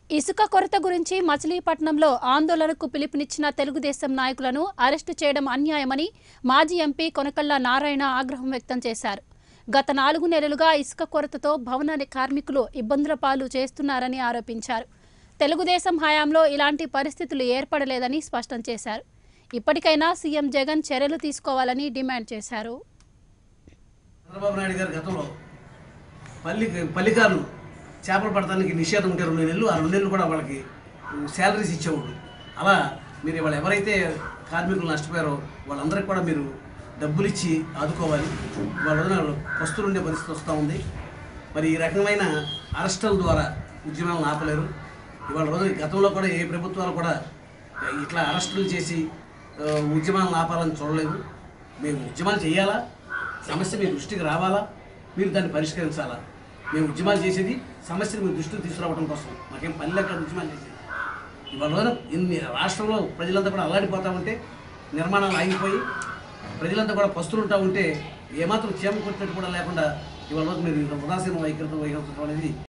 ఇసుక కొరత గురించి మచిలీపట్నంలో ఆందోళనకు పిలుపునిచ్చిన తెలుగుదేశం నాయకులను అరెస్టు చేయడం అన్యాయమని మాజీ ఎంపీ కొనకళ్ళ నారాయణ ఆగ్రహం వ్యక్తం చేశారు గత నాలుగు నెలలుగా ఇసుక కొరతతో భవన కార్మికులు ఇబ్బందుల పాలు చేస్తున్నారని ఆరోపించారు తెలుగుదేశం హయాంలో ఇలాంటి పరిస్థితులు ఏర్పడలేదని స్పష్టం చేశారు ఇప్పటికైనా సీఎం జగన్ చర్యలు తీసుకోవాలని డిమాండ్ చేశారు చంద్రబాబు నాయుడు గారు గతంలో పల్లి పల్లికారులు చేపలు పడటానికి నిషేధం ఉంటే రెండు నెలలు ఆ రెండు నెలలు కూడా వాళ్ళకి శాలరీస్ ఇచ్చేవాడు అలా మీరు ఇవాళ ఎవరైతే కార్మికులు నష్టపోయారో వాళ్ళందరికీ కూడా మీరు డబ్బులు ఇచ్చి ఆదుకోవాలి వాళ్ళ వదిన పస్తులు ఉండే పరిస్థితి వస్తూ ఉంది మరి ఈ రకమైన అరెస్టుల ద్వారా ఉద్యమాలను ఆపలేరు ఇవాళ రోజు గతంలో కూడా ఏ ప్రభుత్వాలు కూడా ఇట్లా అరెస్టులు చేసి ఆ, ఉద్యమాలను ఆపాలని చూడలేదు మేము ఉద్యమాలు చేయాలా సమస్య మీ దృష్టికి రావాలా మీరు దాన్ని పరిష్కరించాలా మేము ఉద్యమాలు చేసేది సమస్యను మీ దృష్టికి తీసుకురావడం కోసం మాకేం పని లెక్క ఉద్యమాలు చేసేది ఇవాళ రోజున ఇన్ని రాష్ట్రంలో ప్రజలంతా కూడా అల్లాడిపోతూ ఉంటే నిర్మాణాలు ఆగిపోయి ప్రజలంతా కూడా పస్తులు ఉంటా ఉంటే ఏమాత్రం చీమ కొట్టినట్టు కూడా లేకుండా ఇవాళ రోజు మీరు ఉదాసీన వైఖరితో వహించడం అనేది